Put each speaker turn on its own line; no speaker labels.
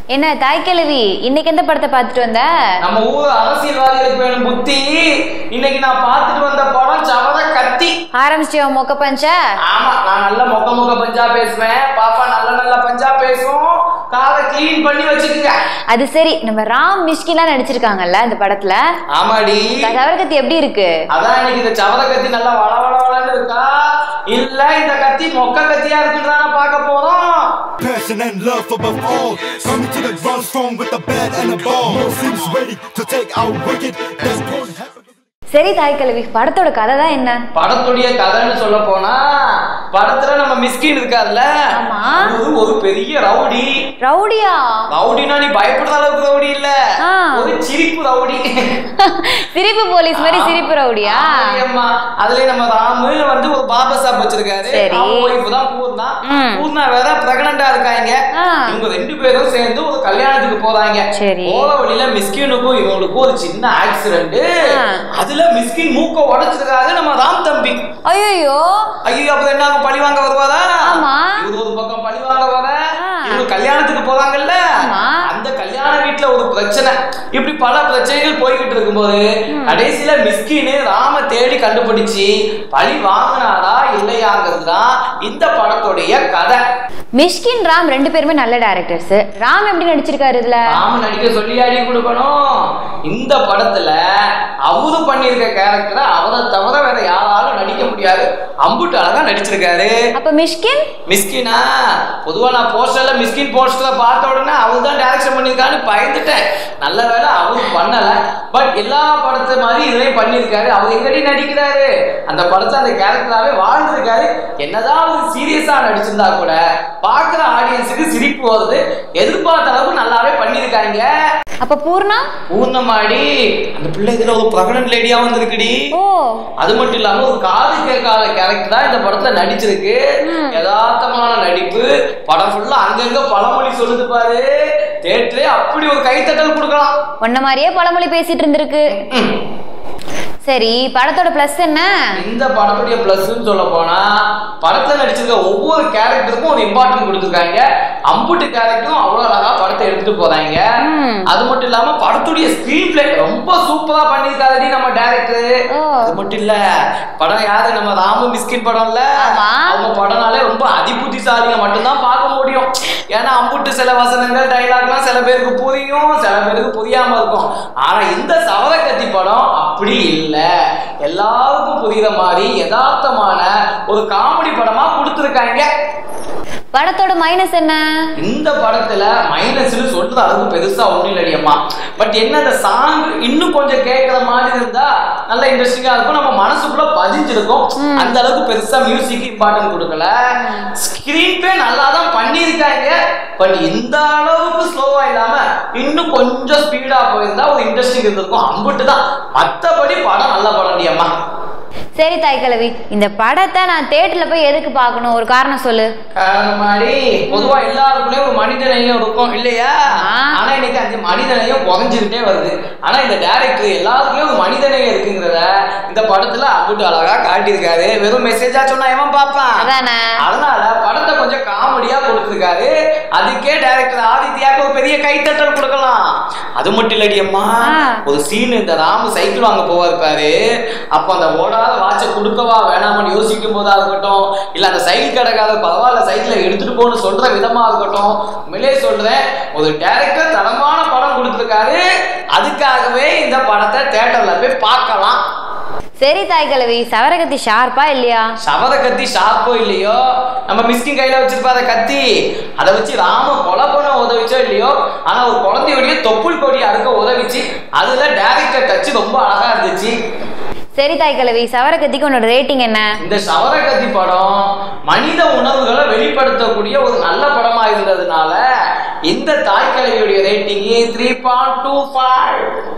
என்ன தாய் கிழவி இன்னைக்கு எந்த படத்தை பார்த்துட்டு வந்த
நம்ம ஊர் அரசியல்வாதிகளுக்கு வேணும் புத்தி இன்னைக்கு நான் பார்த்துட்டு வந்த படம் சவர கத்தி
ஆரம்பிச்சிட்டியா மொக்க பஞ்ச
ஆமா நான் நல்ல மொக்க மொக்க பஞ்சா பேசுவேன் பாப்பா நல்ல நல்ல பஞ்சா பேசும் காதை க்ளீன் பண்ணி வச்சுக்குங்க
அது சரி நம்ம ராம் மிஷ்கிலாம் நடிச்சிருக்காங்கல்ல இந்த படத்துல
ஆமாடி
சவரகத்தி எப்படி இருக்கு
அதான் இன்னைக்கு இந்த சவர கத்தி நல்லா வள வள வளன்னு இருக்கா இல்ல இந்த கத்தி மொக்க கத்தியா இருக்குன்றதான பார்க்க போறோம்
Passion and love above all. Coming to the ground strong with a bat and a ball. Seems ready to take out wicked. That's going to happen.
சரி தாய் கிழவி படத்தோட கதை தான் என்ன
படத்துடைய கதைன்னு சொல்ல போனா படத்துல நம்ம மிஸ்கின் இருக்கார்ல
ஆமா.
அவரு ஒரு பெரிய ரவுடி
ரவுடியா
ரவுடினா நீ பயப்படுற அளவுக்கு ரவுடி இல்ல
ஆ.
ஒரு சிரிப்பு ரவுடி
சிரிப்பு போலீஸ் மாதிரி சிரிப்பு ரவுடியா
ஆமா அதுலயே நம்ம ராமு வந்து ஒரு பார்பர் ஷாப் வச்சிருக்காரு
சரி.
அவங்க ஒய்ஃப் தான் பூர்ணா
ம்.
பூர்ணா வேற பிரெக்னண்டா இருக்காங்க
ஆ.
இவங்க ரெண்டு பேரும் சேர்ந்து ஒரு கல்யாணத்துக்கு போறாங்க
சரி.
போற வழியில மிஸ்கினுக்கும் இவங்களுக்கும் ஒரு சின்ன ஆக்சிடென்ட்
ஆ.
அதுல மிஸ்கின் மூக்க உடைச்சிருக்காரு நம்ம ராம் தம்பி
ஐயோ
ஐயோ அப்ப என்ன ஆகும்? பழி வாங்க வருவாரா
ஆமா.
இவரு ஒரு பக்கம் பழி வாங்க வர
ஆ.
இவங்க கல்யாணத்துக்கு போறாங்கல்ல
ஆமா.
அந்த கல்யாண வீட்டுல ஒரு பிரச்சனை இப்படி பல பிரச்சனைகள் போய்கிட்டு இருக்கும்போது கடைசியில மிஸ்கின்னு ராம தேடி கண்டுபிடிச்சு பழி வாங்கினாரா இல்லையாங்கிறது தான் இந்த படத்துடைய கதை
மிஷ்கின் ராம் ரெண்டு பேருமே நல்ல டேரக்டர்ஸ் ராம் எப்படி நடிச்சிருக்காரு இதுல
ராம நடிக்க சொல்லி அடி கொடுக்கணும் இந்த படத்துல அவரு பண்ணியிருக்க கேரக்டரை அவரை தவிர வேற யாராலும் நடிக்க முடியாது அம்புட்டு அழகா நடிச்சிருக்காரு
அப்ப மிஷ்கின்
மிஸ்கினா பொதுவா நான் போஸ்டர்ல மிஸ்கின் போஸ்டரை பார்த்த உடனே அவர் தான் டைரக்ஷன் பண்ணியிருக்கான்னு பயந்துட்டேன் நல்ல வேளை அவரு பண்ணல பட் எல்லா படத்தை மாதிரி இதுலயும் பண்ணியிருக்காரு அவர் எங்கடி நடிக்கிறாரு அந்த படத்தை அந்த கேரக்டராவே வாழ்ந்திருக்காரு என்னதான் அவர் சீரியஸா நடிச்சிருந்தா கூட பார்க்குற ஆடியன்ஸுக்கு சிரிப்பு வருது எதிர்பார்த்த அளவுக்கு நல்லாவே பண்ணியிருக்காங்க
அப்ப பூர்ணா
பூர்ணமாடி அந்த பிள்ளை இதுல ஒரு ப்ரெக்னன்ட் லேடியா வந்திருக்குடி
ஓ
அது மட்டும் இல்லாம ஒரு காது கேட்காத கேரக்டர் தான் இந்த படத்துல நடிச்சிருக்கு யதார்த்தமான நடிப்பு படம் ஃபுல்லா அங்கங்க பழமொழி சொல்லுது பாரு தேட்டரே அப்படி ஒரு கைத்தட்டல் கொடுக்கலாம்
உன்ன மாதிரியே பழமொழி பேசிட்டு இருந்திருக்கு சரி படத்தோட பிளஸ் என்ன
இந்த படத்துடைய பிளஸ்ன்னு சொல்ல போனா படத்துல நடிச்சிருக்க ஒவ்வொரு கேரக்டருக்கும் ஒரு இம்பார்ட்டன்ட் கொடுத்துருக்காங்க அம்புட்டு கேரக்டரும் அவ்வளவு அழகா படத்தை எடுத்துட்டு போறாங்க
ம்.
அது மட்டும் இல்லாம படத்துடைய ஸ்கிரீன் பிளே ரொம்ப சூப்பரா பண்ணிருக்காருடி நம்ம டேரக்டர்
ஓ.
அது மட்டும் இல்ல படம் யாரு நம்ம ராமு மிஸ்கின் படம்ல
ஆமா.
அவங்க படம்னாலே ரொம்ப அதிபுத்திசாலிங்க மட்டும்தான் பார்க்க முடியும் ஏன்னா அம்புட்டு சில வசனங்கள் டைலாக்லாம் சில பேருக்கு புரியும் சில பேருக்கு புரியாம இருக்கும் ஆனா இந்த சவரக்கத்தி படம் அப்படி இல்ல எல்லாருக்கும் புரியுற மாதிரி யதார்த்தமான ஒரு காமெடி படமா கொடுத்துருக்காங்க
படத்தோட மைனஸ் என்ன
இந்த படத்துல மைனஸ்னு சொல்ற அளவுக்கு பெருசா ஒண்ணும் இல்லையம்மா பட் என்ன அந்த சாங் இன்னும் கொஞ்சம் கேட்கற மாதிரி இருந்தா நல்ல இன்ட்ரெஸ்டிங்கா இருக்கும் நம்ம மனசுக்குள்ள பதிஞ்சிருக்கும் அந்த அளவுக்கு பெருசா மியூசிக் இம்பார்ட்டன்ட் கொடுக்கல ஸ்கிரீன் பே நல்லா தான் பண்ணியிருக்காங்க பட் இந்த அளவுக்கு ஸ்லோவா இல்லாம இன்னும் கொஞ்சம் ஸ்பீடா போயிருந்தா ஒரு இன்ட்ரெஸ்டிங் இருந்திருக்கும் அம்புட்டு தான் மத்தபடி படம் நல்ல படம் அம்மா
சரி தாய் கிழவி இந்த படத்தை நான் தேட்டர்ல போய் எதுக்கு பார்க்கணும் ஒரு காரணம் சொல்லு
மாதிரி பொதுவா எல்லாருக்குள்ளயும் ஒரு மனிதனையும் இருக்கும் இல்லையா
ஆ.
ஆனா இன்னைக்கு அந்த மனிதனையும் குறைஞ்சுக்கிட்டே வருது ஆனா இந்த டைரக்டர் எல்லாருக்குள்ளயும் ஒரு மனிதனையும் இருக்குங்கிறத இந்த படத்துல அம்புட்டு அழகா காட்டியிருக்காரு வெறும் மெசேஜா சொன்னா எவன் பார்ப்பான்
அதானே
அதனால படத்தை கொஞ்சம் காமெடியா கொடுத்துருக்காரு அதுக்கே டைரக்டர் ஆதித்யாக்கு ஒரு பெரிய கைத்தட்டல் கொடுக்கலாம் அது மட்டும் இல்லடி அம்மா
ஆ.
ஒரு சீன் இந்த ராமு சைக்கிள் வாங்க போவார் பாரு அப்போ அந்த ஓடாத வாட்சை கொடுக்கவா வேணாமன்னு யோசிக்கும் போதா இருக்கட்டும் இல்ல அந்த சைக்கிள் கிடக்காத பரவாயில்ல சைக்கிளை எடுத்துட்டு போன்னு சொல்ற விதமா இருக்கட்டும் உண்மையிலே சொல்றேன் ஒரு டைரக்டர் தரமான படம் கொடுத்துருக்காரு அதுக்காகவே இந்த படத்தை தேட்டர்ல போய் பார்க்கலாம்
சரி தாய் கிழவி சவரகத்தி ஷார்ப்பா இல்லையா
சவர கத்தி ஷார்ப்போ இல்லையோ நம்ம மிஸ்கின் கையில வச்சிருப்பாத கத்தி அதை வச்சு ராம கொலை பண்ண உதவிச்சோ இல்லையோ ஆனா ஒரு குழந்தையுடைய தொப்புள் கொடி அறுக்க உதவிச்சு அதுல டேரக்டர் டச் ரொம்ப அழகா இருந்துச்சு
சரி தாய் கிழவி சவரகத்திக்கு உன்னோட ரேட்டிங் என்ன
இந்த சவரகத்தி படம் மனித உணர்வுகளை வெளிப்படுத்தக்கூடிய ஒரு நல்ல படமா இருந்ததுனால இந்த தாய்க்கலையுடைய rating three point two five